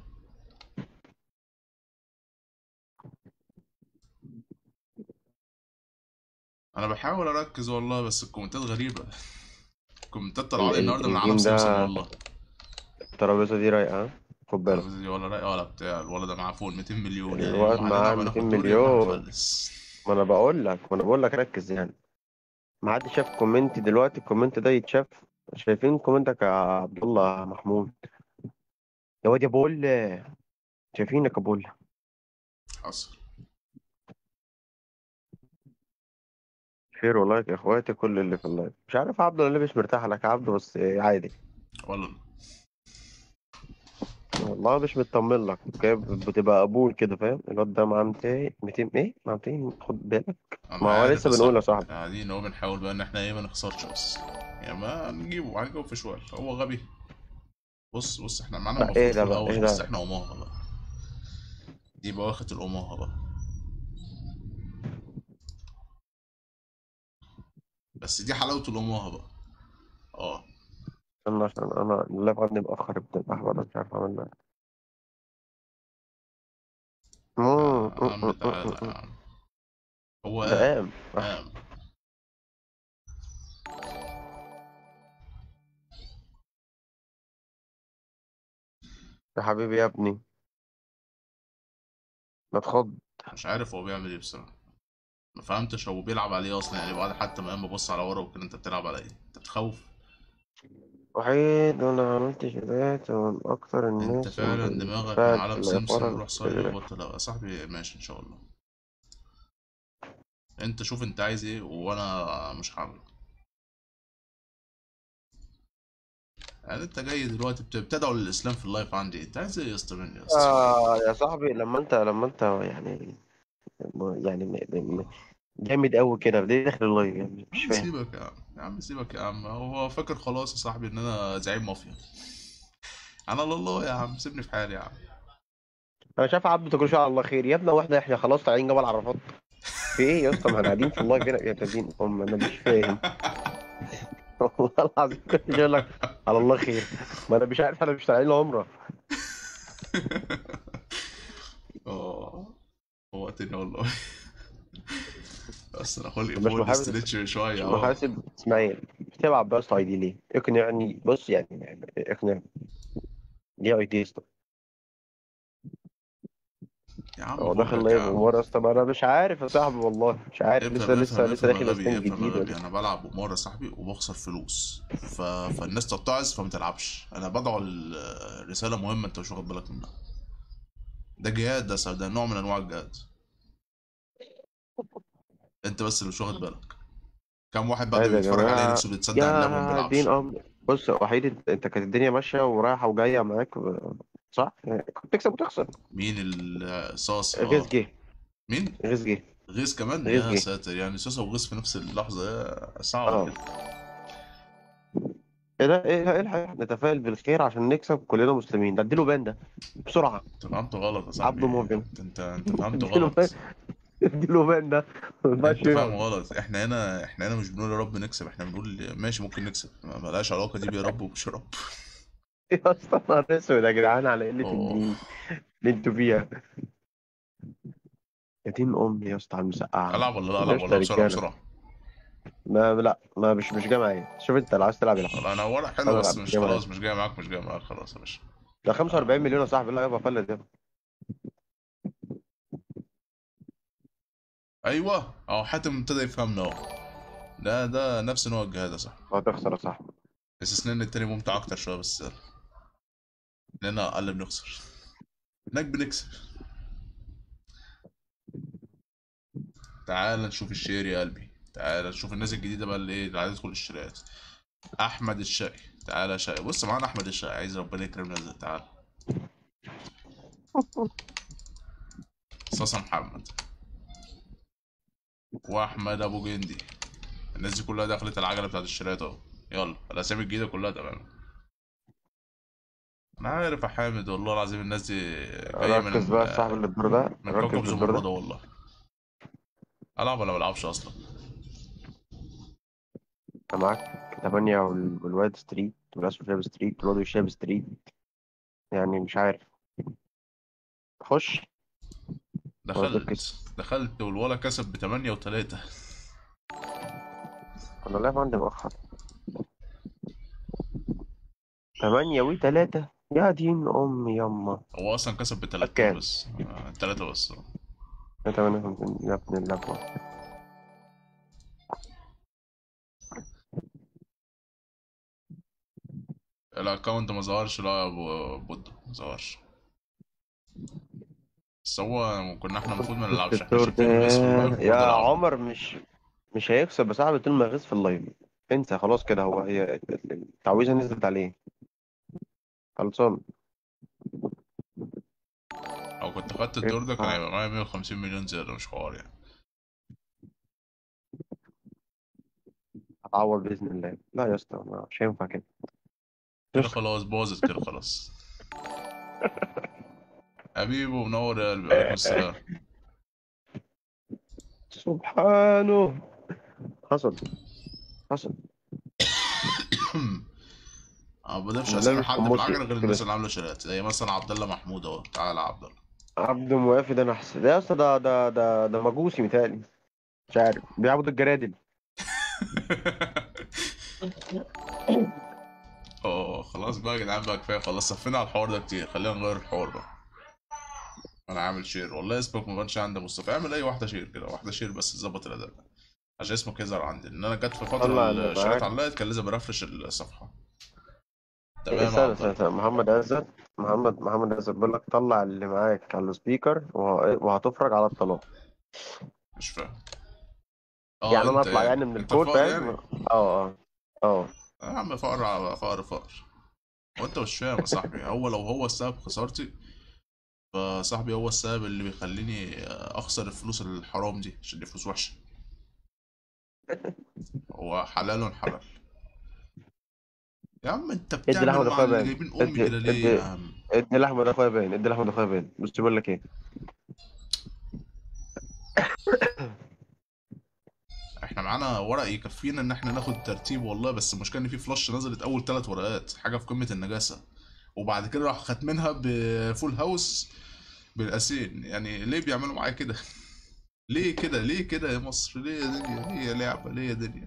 S1: انا بحاول اركز والله بس الكومنتات غريبة الكومنتات طالعة لي
S3: ال-
S1: النهارده من
S3: الجيم
S1: عالم
S3: ده-
S1: سمسم والله
S3: الترابيزة دي رايقة ها؟ خد بالك
S1: الترابيزة دي ولا رايقة ولا بتاع الولد ده معاه فوق ال 200 مليون يعني
S3: الواد
S1: لما
S3: معاه
S1: هنلعب
S3: 200
S1: هناخد دوري يبقى
S3: مليون.
S1: هنفلس.
S3: ما انا بقول لك ما انا بقول لك ركز يعني ما حد شاف كومنت دلوقتي الكومنت ده يتشاف شايفين كومنتك يا عبد الله محمود يا واد يا بول شايفينك يا بول
S1: حصل
S3: خير والله يا اخواتي كل اللي في اللايف مش عارف عبد ولا ليه مش مرتاح لك يا عبد بس عادي
S1: ولا
S3: والله مش مطمن لك كده بتبقى قبول كده فاهم الواد ده معاه 200 200 ايه معاه 200 خد بالك
S1: انا
S3: ما هو
S1: عارف
S3: لسه
S1: بس
S3: بنقول يا صاحبي
S1: قاعدين اهو بنحاول بقى ان احنا ايه ما نخسرش بس يعني ما نجيبه هنجيبه في شوال هو غبي بص بص احنا معانا
S3: لا،
S1: المفروض
S3: ايه
S1: في
S3: ده بقى؟
S1: الاول
S3: ايه
S1: بس
S3: ده؟
S1: احنا قماها بقى دي بواخة القماها بقى بس دي حلاوة القماها بقى اه
S3: استنى عشان انا اللاب عندي مأخر بتبقى احمر مش عارف اعمل ايه مم،
S1: يا
S3: مم،
S1: عم
S3: مم،
S1: تعالى
S3: مم،
S1: يا
S3: مم.
S1: عم هو
S3: ده
S1: قام
S3: قام
S1: قام
S3: يا حبيبي يا ابني ما تخض
S1: مش عارف هو بيعمل ايه بصراحة ما فهمتش هو بيلعب عليه اصلا يعني بعد حتى ما قام ببص على ورا وكده انت بتلعب على ايه انت بتخوف
S3: وحيد وانا عملت شتات من اكتر
S1: انت
S3: الناس
S1: فعلا
S3: اللي
S1: دماغك من
S3: بتساعد
S1: عالم
S3: في
S1: سمسم
S3: الإقامة
S1: روح صلي
S3: الكبيرة.
S1: وبطل لا يا صاحبي ماشي ان شاء الله انت شوف انت عايز ايه وانا مش هعمل يعني انت جاي دلوقتي بت- بتدعو للاسلام في اللايف عندي انت عايز ايه يا اسطى مني يا اسطى
S3: آه يا صاحبي لما انت لما انت يعني يعني م- م- م- جامد قوي كده ليه داخل اللايف يعني مش
S1: يا عم
S3: فاهم
S1: سيبك يا عم يا عم سيبك يا عم هو فاكر خلاص يا صاحبي ان انا زعيم مافيا انا الله يا عم سيبني في حالي يا عم
S3: انا شايف عبد كل شويه على الله خير يا ابني واحنا احنا خلاص طالعين جبل عرفات في ايه يا اسطى ما احنا قاعدين في اللايف هنا يا تدين ام انا مش فاهم والله العظيم كنت يقول لك على الله خير ما انا مش عارف انا مش طالعين عمره
S1: اه فوقتني والله بس انا خلقي
S3: مش
S1: فوق
S3: محاسب-
S1: الاسترتش شويه
S3: مش
S1: اه
S3: محاسب اسماعيل بتلعب بس اي دي ليه؟ اقنعني بص يعني, يعني اقنعني ليه اي دي يا اسطى؟
S1: يا عم
S3: هو داخل
S1: فوقك يا
S3: لايف
S1: عم
S3: امور يا اسطى ما انا مش عارف يا صاحبي والله مش عارف
S1: افهم
S3: لسه لسه
S1: افهم
S3: لسه
S1: افهم يا
S3: داخل
S1: غبي
S3: اسكان
S1: افهم يا
S3: جديد
S1: غبي انا بلعب قمار يا صاحبي وبخسر فلوس ف... فالناس تتعظ فما تلعبش انا بدعو ل- رساله مهمه انت مش واخد بالك منها ده جهاد ده صاحبي، ده نوع من انواع الجهاد انت بس اللي مش واخد بالك كم واحد بعد
S3: عادي
S1: ما
S3: يا
S1: بيتفرج عليه
S3: جماعة.
S1: نفسه بيتصدق على اللعبه وما
S3: يا دين
S1: بيلعبش
S3: ام بص وحيد انت انت كانت الدنيا ماشيه ورايحه وجايه معاك صح؟ كنت تكسب وتخسر
S1: مين الصاص اه
S3: غيظ جه
S1: مين
S3: غيظ جه
S1: غيظ كمان
S3: غيظ
S1: يا
S3: جه.
S1: ساتر يعني سوسة وغيظ في نفس اللحظه يا صعب
S3: اه
S1: كده
S3: ايه ده ايه ايه الحقيقة نتفائل بالخير عشان نكسب كلنا مسلمين ده اديله بان ده بسرعه
S1: انت فهمت غلط يا صاحبي
S3: عبده ممكن.
S1: انت انت انت فهمت
S3: اديله
S1: غلط
S3: بان اديله بان ده ما ينفعش
S1: انت فاهم
S3: يقعد.
S1: غلط احنا هنا احنا هنا مش بنقول يا رب نكسب احنا بنقول ماشي ممكن نكسب ما ملهاش علاقه دي بيا رب ومش يا رب
S3: يا اسطى نهار اسود يا جدعان على قله
S1: أوه.
S3: الدين اللي انتوا فيها يا دين امي يا اسطى على المسقعه
S1: العب ولا لا العب
S3: قشطة
S1: ولا
S3: يا
S1: بسرعه
S3: رجالة.
S1: بسرعه
S3: ما لا ما مش مش جاي معايا شوف انت لو عايز تلعب العب
S1: والله انا ورق حلو
S3: أنا
S1: بس
S3: العب،
S1: مش
S3: جاي معاك.
S1: خلاص مش جاي معاك مش جاي معاك خلاص يا باشا
S3: ده 45 مليون يا صاحبي لا يابا فلت يابا
S1: ايوه اهو حاتم ابتدى يفهمنا اهو ده ده نفس نوع الجهاد يا صاحبي
S3: هتخسر يا صاحبي
S1: استثناء ان التاني ممتع اكتر شويه بس لنا اقل بنخسر هناك بنكسب تعال نشوف الشير يا قلبي تعال نشوف الناس الجديده بقى اللي ايه اللي عايز تدخل الشيرات احمد الشقي تعال يا شقي بص معانا احمد الشقي عايز ربنا يكرمنا زي- تعال صاصا محمد واحمد ابو جندي الناس دي كلها دخلت العجله بتاعت الشيرات اهو يلا الاسامي الجديده كلها تمام انا عارف يا حامد والله العظيم الناس دي جايه من
S3: ركز بقى صاحب الدور ده
S1: من
S3: ركز
S1: كوكب
S3: في الدور
S1: زمردة
S3: ده
S1: والله العب ولا ما العبش اصلا
S3: انت معاك 8 وال- والواد ستريت والاسود شاب ستريت والواد شاب ستريت يعني مش عارف خش
S1: دخلت
S3: ركز.
S1: دخلت والولا كسب بتمانية وتلاتة
S3: انا لاعب عندي مؤخر 8 و3 يا دين امي يما
S1: هو اصلا كسب بتلاتة
S3: كام؟
S1: بس آه، تلاتة بس
S3: يا 58 يا ابن اللعبة
S1: الاكونت ما ظهرش لا يا ابو بودو ما ظهرش بس هو كنا احنا المفروض ما نلعبش احنا
S3: الدور
S1: شايفين الناس في اللايف
S3: ده يا
S1: برضه يلعبوا.
S3: عمر مش مش هيكسب بس صاحبي طول ما يغيظ في اللايف انسى خلاص كده هو هي التعويذه نزلت عليه خلصان
S1: او كنت خدت الدور ده كان هيبقى معايا 150 مليون زياده مش حوار يعني
S3: هتعوض باذن الله لا يا اسطى ما- مش هينفع كده
S1: كده خلاص باظت كده خلاص حبيبي منور يا قلبي عليكم السلام
S3: سبحانه حصل حصل
S1: ما بضيفش
S3: لا،
S1: اسامي
S3: مش
S1: حد
S3: حمصي
S1: بالعجله غير
S3: كده.
S1: الناس اللي عامله شرات زي مثلا عبد الله محمود اهو تعالى يا عبد الله
S3: عبد موافي ده انا احسن ده يا اسطى ده ده ده ده مجوسي متهيألي مش عارف بيعبد الجرادل
S1: اه خلاص بقى يا جدعان بقى كفايه خلاص صفينا على الحوار ده كتير خلينا نغير الحوار بقى انا عامل شير والله اسمك ما بانش عند مصطفى اعمل اي واحده شير كده واحده شير بس تظبط الاداء عشان اسمك يظهر عندي لان انا جت في
S3: طلع
S1: فتره
S3: اللي
S1: الشيرات
S3: معاك.
S1: علقت كان لازم ارفرش الصفحه
S3: إيه،
S1: تمام يا
S3: استنى
S1: عبد
S3: استنى
S1: الله
S3: استنى محمد عزت محمد محمد عزت بيقول لك طلع اللي معاك على السبيكر وه- وهتفرج على الطلاق
S1: مش فاهم
S3: يعني انا
S1: انت
S3: اطلع يعني من
S1: انت
S3: الكود
S1: فقر
S3: فاهم
S1: يعني؟
S3: اه اه اه
S1: يا عم فقر على فقر فقر وانت مش فاهم يا صاحبي هو لو هو السبب في خسارتي فصاحبي هو السبب اللي بيخليني اخسر الفلوس الحرام دي عشان دي فلوس وحشه هو حلال حلال يا عم انت
S3: ادي
S1: بتعمل
S3: لاحمد
S1: مع
S3: اخويا
S1: اللي
S3: باين
S1: جايبين امي
S3: ادي
S1: كده ليه
S3: ادي
S1: يا عم
S3: ادي لاحمد اخويا باين ادي لاحمد اخويا باين بص بيقول لك ايه
S1: احنا معانا ورق يكفينا ان احنا ناخد ترتيب والله بس المشكله ان في فلاش نزلت اول ثلاث ورقات حاجه في قمه النجاسه وبعد كده راح ختمينها بفول هاوس بالاسين يعني ليه بيعملوا معايا كده ليه كده ليه كده يا مصر ليه يا دنيا ليه يا لعبه ليه يا دنيا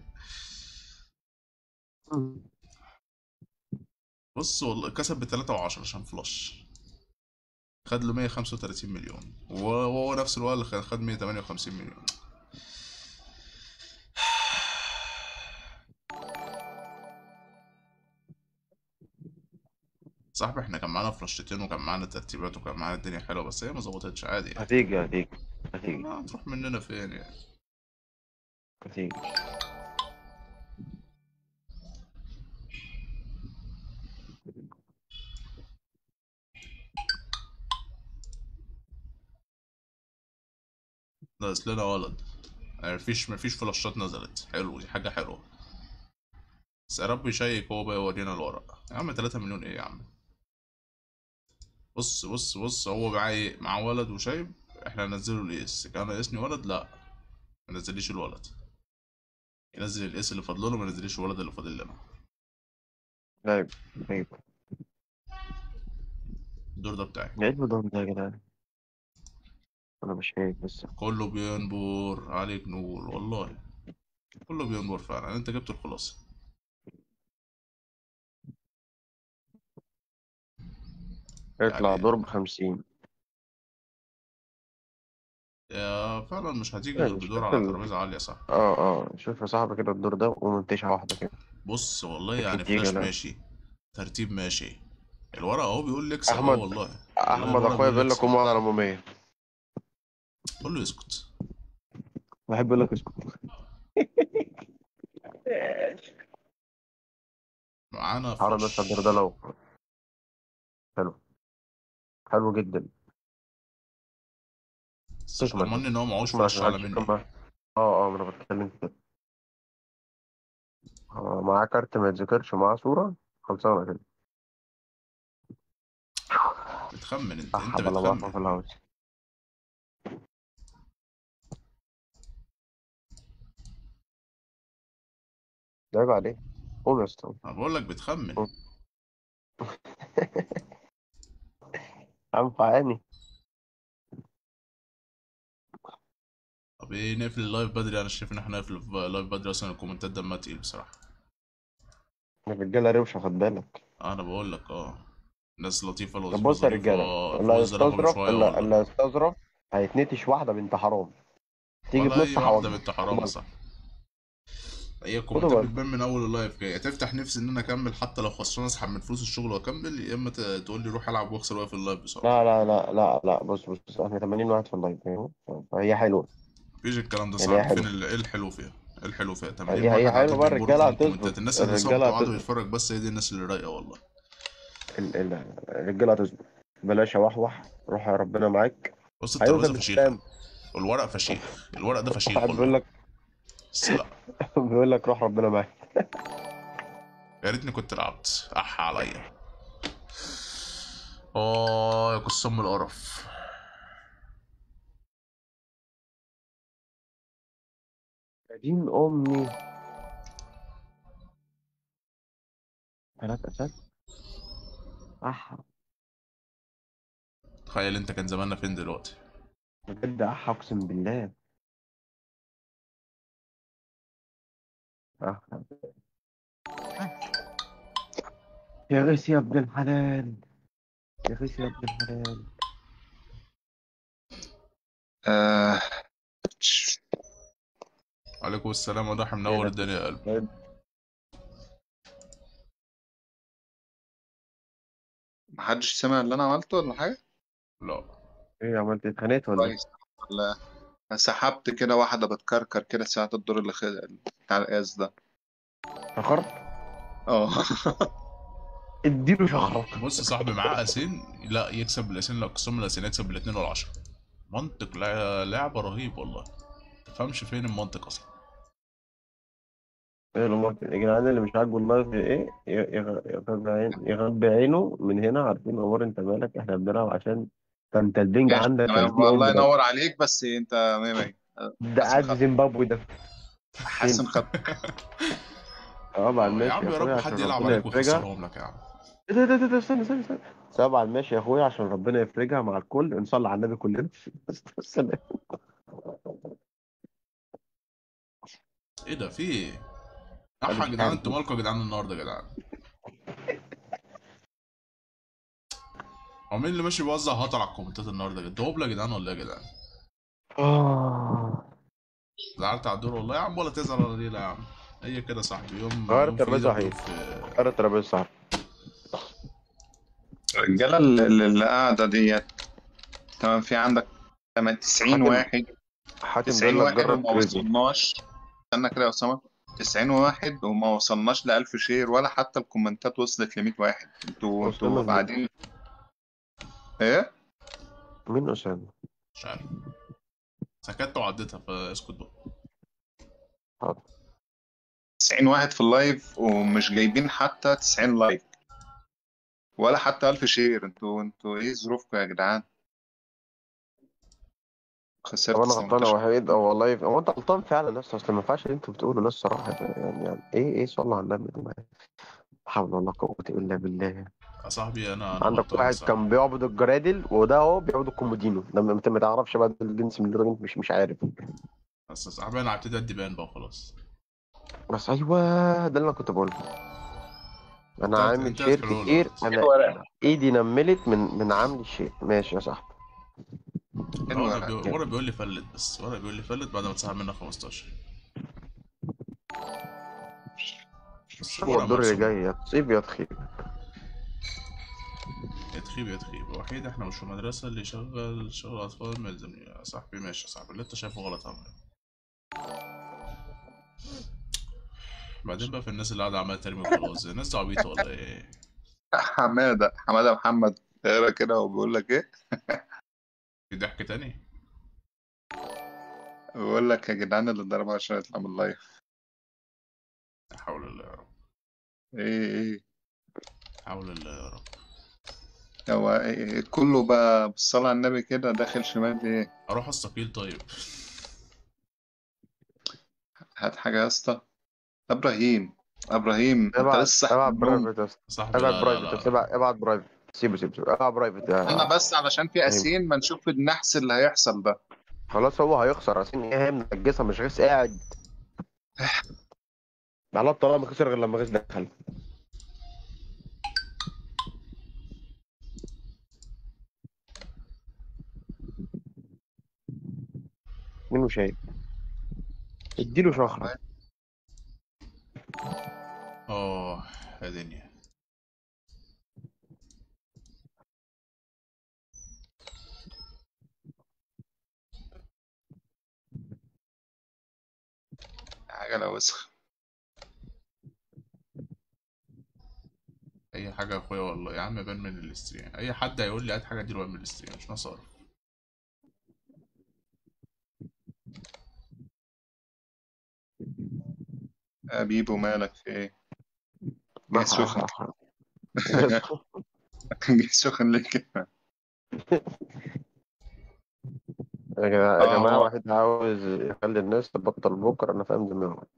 S1: بص والله كسب ب 3 و10 عشان فلاش خد له 135 مليون وهو نفس الوقت اللي خد- خد 158 مليون صاحبي احنا كان معانا فلاشتين وكان معانا ترتيبات وكان معانا الدنيا حلوه بس هي ما ظبطتش عادي يعني
S3: هتيجي هتيجي هتيجي
S1: ما هتروح مننا فين يعني
S3: هتيجي
S1: ناقص لنا ولد يعني مفيش مفيش فلاشات نزلت حلو دي حاجة حلوة بس يا رب يشيك هو بقى يورينا الورق يا عم 3 مليون ايه يا عم بص بص بص هو معاه ايه معاه ولد وشايب احنا ننزله الاس كان ناقصني ولد لا ما نزليش الولد ينزل الاس اللي فاضله له ما نزليش الولد اللي فاضل لنا
S3: عيب عيب
S1: الدور ده بتاعي
S3: عيب بدون ده يا جدعان انا مش عيب بس
S1: كله بينبر عليك نور والله كله بينبر فعلا انت جبت الخلاصة
S3: يطلع
S1: يعني-
S3: دور بخمسين
S1: يا فعلا مش هتيجي
S3: يعني
S1: غير
S3: مش
S1: بدور على
S3: هتل-
S1: ترابيزة عالية صح
S3: اه اه شوف يا صاحبي كده الدور ده ومنتشة واحدة كده
S1: بص والله
S3: مش
S1: يعني
S3: هتيجي
S1: فلاش
S3: لا.
S1: ماشي ترتيب ماشي الورق اهو بيقول لك اكسب
S3: أحمد-
S1: اهو والله
S3: احمد
S1: الورق
S3: اخويا بيقول لك
S1: اكسب.
S3: قوم على امامية
S1: قول له يسكت
S3: بحب اقول لك اسكت
S1: معانا
S3: عرض
S1: فلاش
S3: بس الدور ده لو حلو حلو جدا
S1: بس مش
S3: تسمع
S1: ضمني ان هو معهوش
S3: اسمع
S1: فلاش
S3: عشان
S1: اعلى
S3: محدش
S1: مني
S3: يكون معاه اه اه ما انا بتكلم كده آه، معاه كارت ما يتذكرش ومعاه صورة خلصانة كده
S1: بتخمن انت
S3: صح
S1: انت
S3: بلا واقفة في
S1: بتخمن
S3: الهاوس ده عيب عليه قوم يا اسطى
S1: انا بقول لك بتخمن
S3: قوم. انفعني
S1: طب ايه نقفل اللايف بدري انا شايف ان احنا نقفل اللايف بدري اصلا الكومنتات دمها تقيل بصراحة
S3: الرجالة روشة خد بالك
S1: انا بقول لك اه ناس لطيفة
S3: طب
S1: لطيفة
S3: بص يا
S1: ظريفة
S3: رجالة اللي
S1: فلوس زرقاء
S3: هيستظرف
S1: شوية
S3: اللي
S1: والله
S3: اللي هيستظرف هيتنتش واحدة بنت حرام تيجي
S1: ولا اي
S3: تنص
S1: واحدة
S3: حواجبها
S1: بنت حرام صح هي
S3: خدوا
S1: الكومنتات
S3: بالك
S1: بتبان من اول اللايف كده يا تفتح نفسي ان انا اكمل حتى لو خسران اسحب من فلوس الشغل واكمل يا اما ت- تقول لي روح العب واخسر واقف اللايف بسرعه
S3: لا لا لا لا لا بص بص بص احنا 80 واحد في اللايف فاهم فهي حلوة
S1: مفيش الكلام ده
S3: يعني هي
S1: صعب فين
S3: حلوة
S1: ال- ايه الحلو فيها ايه الحلو فيها 80
S3: هي هي
S1: واحد
S3: حلوة
S1: قاعدين
S3: بقى
S1: بينبروا في
S3: الرجالة
S1: الكومنتات
S3: هتظبط
S1: الناس اللي صامتة
S3: الرجالة
S1: وقعدوا
S3: هتظبط
S1: يتفرج بس هي دي الناس اللي رايقه والله
S3: ال- ال- الرجالة هتظبط بلاش اوحوح روح يا ربنا معاك
S1: بص
S3: هيوصل
S1: الترابيزه فشيخه
S3: للسلام
S1: والورق فشيخ الورق ده فشيخ
S3: واحد بيقول
S1: والله
S3: لك
S1: بس لا
S3: بيقول لك روح ربنا معاك
S1: يا ريتني كنت لعبت اح عليا اه يا قسم القرف
S3: يا دين امي ثلاث اسد اح
S1: تخيل انت كان زماننا فين دلوقتي
S3: بجد اح اقسم بالله أح. يا غيث يا ابن الحلال يا غيث يا ابن الحلال
S2: آه.
S1: عليكم السلام ورحمة منور الدنيا يا قلبي
S2: محدش سمع اللي انا عملته ولا حاجه
S1: لا
S3: ايه عملت اتخانقت ولا ايه؟
S2: كويس لا سحبت كده واحده بتكركر كده ساعه الدور اللي خد... بتاع القياس ده
S3: شخرت
S2: اه
S3: اديله شخرت
S1: بص صاحبي معاه اسين لا يكسب بالاسين لو قسم الاسين يكسب بالاثنين والعشرة منطق لع- لعبة رهيب والله تفهمش فين المنطق اصلا
S3: ايه المنطق يا جدعان اللي مش عاجبه اللايف ايه ي- يغ- يغب عين- يغب عينه من هنا عارفين امور انت مالك احنا بنلعب عشان ده انت البنج
S2: ماشي،
S3: عندك
S2: تمام.
S3: 30
S2: الله
S3: عمر.
S2: ينور عليك بس انت مية مية
S3: ده قاعد في زيمبابوي ده
S2: حسن خط
S3: اه بعد
S1: يا
S3: ماشي
S1: عم يا رب
S3: اخويا
S1: حد
S3: عشان
S1: يلعب
S3: ربنا
S1: عليك
S3: يفرجها
S1: ويخسرهم لك يا عم
S3: ايه ده ده ده ده استنى استنى استنى سبعة ماشي يا اخويا عشان ربنا يفرجها مع الكل نصلي على النبي كلنا سلام
S1: ايه ده في ايه؟ اح
S3: مش
S1: يا جدعان
S3: عارف.
S1: انتوا مالكم يا جدعان النهارده يا جدعان هو مين اللي ماشي بيوزع هطل على الكومنتات النهارده يا جدعان؟ هبله يا جدعان ولا ايه يا جدعان؟
S3: اه
S1: زعلت على الدور والله يا عم ولا تزعل ولا ليه لا يا عم هي كده يا صاحبي يوم
S3: غير
S1: يوم في
S3: الترابيزة
S1: ايدك
S3: صحيح.
S1: ويوم في
S3: قرر الترابيزه صح
S2: الرجاله اللي, اللي قاعده ديت تمام في عندك تمام 90
S3: حاتم-
S2: واحد
S3: حاتم
S2: 90
S3: بيقول لك
S2: واحد
S3: جرب
S2: وما
S3: كريزي
S2: وصلناش استنى كده يا اسامه 90 واحد وما وصلناش ل 1000 شير ولا حتى الكومنتات وصلت ل 100 واحد انتوا
S3: وصلنا
S2: انتوا
S3: ل-
S2: قاعدين ايه
S3: مين اسامه؟
S1: مش عارف سكت وعديتها فاسكت بقى
S3: حاضر
S2: 90 واحد في اللايف ومش جايبين حتى 90 لايك ولا حتى 1000 شير انتوا انتوا ايه ظروفكم يا جدعان خسرت
S3: طب انا غلطان يا
S2: 17
S3: وحيد او والله هو انت غلطان فعلا يا اسطى اصل ما ينفعش اللي انتوا بتقولوا ده الصراحه يعني, يعني ايه ايه صلى على النبي لا حول ولا قوه الا بالله
S1: يا صاحبي انا انا
S3: عندك
S1: غلطان
S3: واحد
S1: بصراحة.
S3: كان بيعبد الجرادل وده اهو بيعبد الكومودينو ده ما- انت ما تعرفش بقى ده الجنس من الراجل مش مش عارف
S1: بس يا صاحبي انا هبتدي ادي بان بقى خلاص
S3: بس ايوه ده اللي انا كنت بقوله انا
S1: انت-
S3: عامل
S1: انت
S3: شير
S1: هتقول
S3: كتير
S1: له.
S3: انا
S2: ورقة.
S3: ايدي نملت من من عمل الشير ماشي يا صاحبي
S2: حلو
S1: ورا
S2: ورقة.
S1: بيقول ورا بيقول لي فلت بس ورا بيقول لي فلت بعد ما تسحب منها 15 بس
S3: هو
S1: ورا
S3: الدور اللي
S1: مرسوم.
S3: جاي يا تصيب يا تخيب
S1: يا تخيب يا تخيب وحيد احنا مش في مدرسة اللي يشغل شغل أطفال ما يلزمني يا صاحبي ماشي يا صاحبي اللي أنت شايفه غلط أعمل بعدين بقى في الناس اللي قاعدة عمالة ترمي خلاص الناس دي عبيطة ولا إيه؟
S2: حماده حماده محمد اقرا كده وبيقول لك ايه
S1: في ضحك تاني؟
S2: بيقول لك يا جدعان اللي ضربها عشان يطلع من اللايف
S1: لا حول الله يا رب
S2: ايه ايه
S1: حول الله يا رب
S2: هو إيه كله بقى بالصلاة على النبي كده داخل شمال ايه
S1: أروح أستقيل طيب
S2: هات حاجة يا اسطى ابراهيم ابراهيم انت
S3: ابعت
S2: لسه
S3: ابعت
S2: من النوم.
S3: برايفت يا اسطى
S1: صاحبي
S3: ابعت
S1: لا لا
S3: برايفت
S1: لا
S3: بس ابعت ابعت برايفت سيبه سيبه سيبه ابعت برايفت يا-
S2: انا بس علشان في اسين ما نشوف النحس اللي هيحصل ده
S3: خلاص هو هيخسر عشان ايه هي منجسه مش غيث قاعد على الطلاق ما خسر غير لما غيث دخل مين مش شايف اديله شخرة
S1: آه يا دنيا
S2: حاجة لو وسخ
S1: هي حاجه يا اخويا والله يا عم بان من الاستريم اي حد هيقول لي هات حاجه اديله بان من الاستريم مش ناقص اعرف
S2: يا بيبو مالك في ايه؟
S3: ما
S2: جاي سخن
S3: ح-
S2: جاي سخن ليه كده؟
S3: يا جماعة يا
S2: اه
S3: جماعة
S2: هو
S3: واحد عاوز يخلي الناس تبطل بكرة أنا فاهم دماغه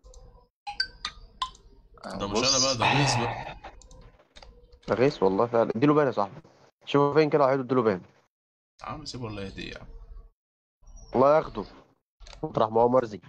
S1: ده مش انا بقى
S2: بص
S1: ده غيظ بقى
S3: غيس والله فعلا اديله بان يا صاحبي شوف فين كده واحد اديله بان
S1: يا عم سيبه والله يهديه يا عم
S3: الله ياخده مطرح ما هو مرزي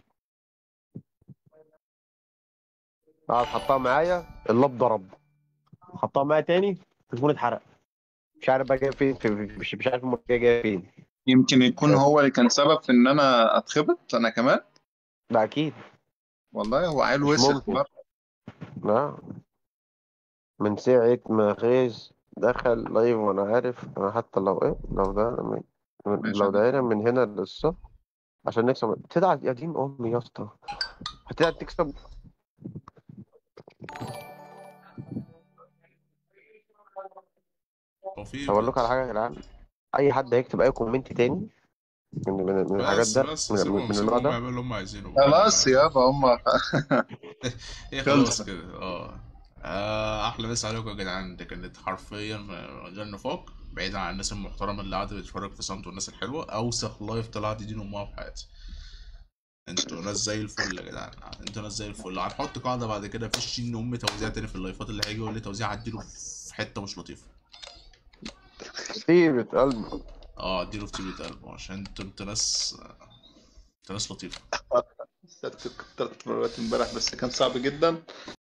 S3: قعد حطها معايا اللاب ضرب حطها معايا تاني التليفون اتحرق مش عارف بقى جاي فين في مش مش عارف المشكلة جايه فين
S2: يمكن يكون هو اللي كان سبب في ان انا اتخبط انا كمان
S3: ده اكيد
S2: والله هو عيل
S3: مش
S2: وسخ
S3: ممكن
S2: برضه
S3: لا من ساعة ما غيز دخل لايف وانا عارف انا حتى لو ايه لو ده من
S2: ماشي
S3: لو دايرة من هنا للصف عشان نكسب تدعى يا دين امي يا اسطى هتدعى تكسب
S1: هو في
S3: طب اقول لكم على حاجة يا جدعان اي حد هيكتب اي كومنت تاني من من, من الحاجات
S1: بس
S3: ده
S1: بس
S3: من,
S1: سيبهم
S3: من النوع
S1: سيبهم
S3: ده
S1: يعملوا اللي هم عايزينه بقى
S2: خلاص يابا هم
S1: هي خلاص
S2: خلصت
S1: كده اه آه، احلى مسا عليكم يا جدعان دي كانت حرفيا من غير نفاق بعيدا عن الناس المحترمه اللي قاعده بتتفرج في صمت والناس الحلوه اوسخ لايف طلعت دين امها في حياتي انتوا ناس زي الفل يا جدعان انتوا ناس زي الفل هنحط قاعده بعد كده مفيش شين ام توزيع تاني في اللايفات اللي هيجي يقول لي توزيع هديله في حته مش لطيفه
S3: طيبة قلب
S1: اه اديله في طيبه قلبه عشان انتوا انتوا ناس انتوا ناس لطيفه
S2: كنت طلعت مرات امبارح بس كان صعب جدا